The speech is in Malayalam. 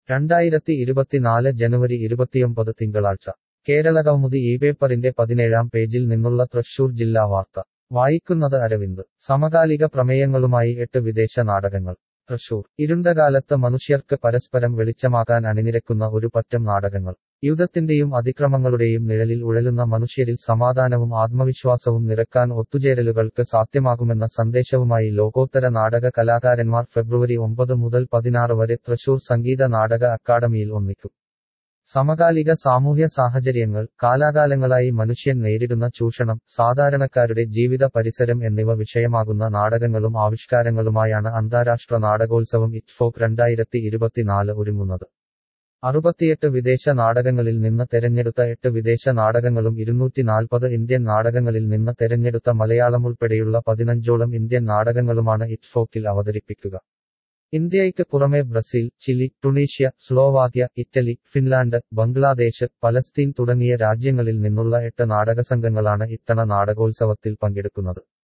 രണ്ടായിരത്തി ഇരുപത്തിനാല് ജനുവരി ഇരുപത്തിയൊമ്പത് തിങ്കളാഴ്ച കേരളകൗമുദി ഈ പേപ്പറിന്റെ പതിനേഴാം പേജിൽ നിന്നുള്ള തൃശൂർ ജില്ലാ വാർത്ത വായിക്കുന്നത് അരവിന്ദ് സമകാലിക പ്രമേയങ്ങളുമായി എട്ട് വിദേശ നാടകങ്ങൾ തൃശൂർ ഇരുണ്ടകാലത്ത് മനുഷ്യർക്ക് പരസ്പരം വെളിച്ചമാകാൻ അണിനിരക്കുന്ന ഒരു പറ്റം നാടകങ്ങൾ യുദ്ധത്തിന്റെയും അതിക്രമങ്ങളുടെയും നിഴലിൽ ഉഴലുന്ന മനുഷ്യരിൽ സമാധാനവും ആത്മവിശ്വാസവും നിറക്കാൻ ഒത്തുചേരലുകൾക്ക് സാധ്യമാകുമെന്ന സന്ദേശവുമായി ലോകോത്തര നാടക കലാകാരന്മാർ ഫെബ്രുവരി ഒമ്പത് മുതൽ പതിനാറ് വരെ തൃശൂർ സംഗീത നാടക അക്കാദമിയിൽ ഒന്നിക്കും സമകാലിക സാമൂഹ്യ സാഹചര്യങ്ങൾ കാലാകാലങ്ങളായി മനുഷ്യൻ നേരിടുന്ന ചൂഷണം സാധാരണക്കാരുടെ ജീവിത പരിസരം എന്നിവ വിഷയമാകുന്ന നാടകങ്ങളും ആവിഷ്കാരങ്ങളുമായാണ് അന്താരാഷ്ട്ര നാടകോത്സവം ഇറ്റ്ഫോക്ക് രണ്ടായിരത്തി ഇരുപത്തിനാല് ഒരുങ്ങുന്നത് അറുപത്തിയെട്ട് വിദേശ നാടകങ്ങളിൽ നിന്ന് തെരഞ്ഞെടുത്ത എട്ട് വിദേശ നാടകങ്ങളും ഇരുന്നൂറ്റി നാൽപ്പത് ഇന്ത്യൻ നാടകങ്ങളിൽ നിന്ന് തെരഞ്ഞെടുത്ത മലയാളം ഉൾപ്പെടെയുള്ള പതിനഞ്ചോളം ഇന്ത്യൻ നാടകങ്ങളുമാണ് ഇറ്റ്ഫോക്കിൽ അവതരിപ്പിക്കുക ഇന്ത്യയ്ക്ക് പുറമെ Brazil Chile Tunisia Slovakia Italy Finland Bangladesh Palestine തുടങ്ങിയ രാജ്യങ്ങളിൽ നിന്നുള്ള എട്ട് നാടകസംഘങ്ങളാണ് ഇത്തവണ നാടകോത്സവത്തിൽ പങ്കെടുക്കുന്നത്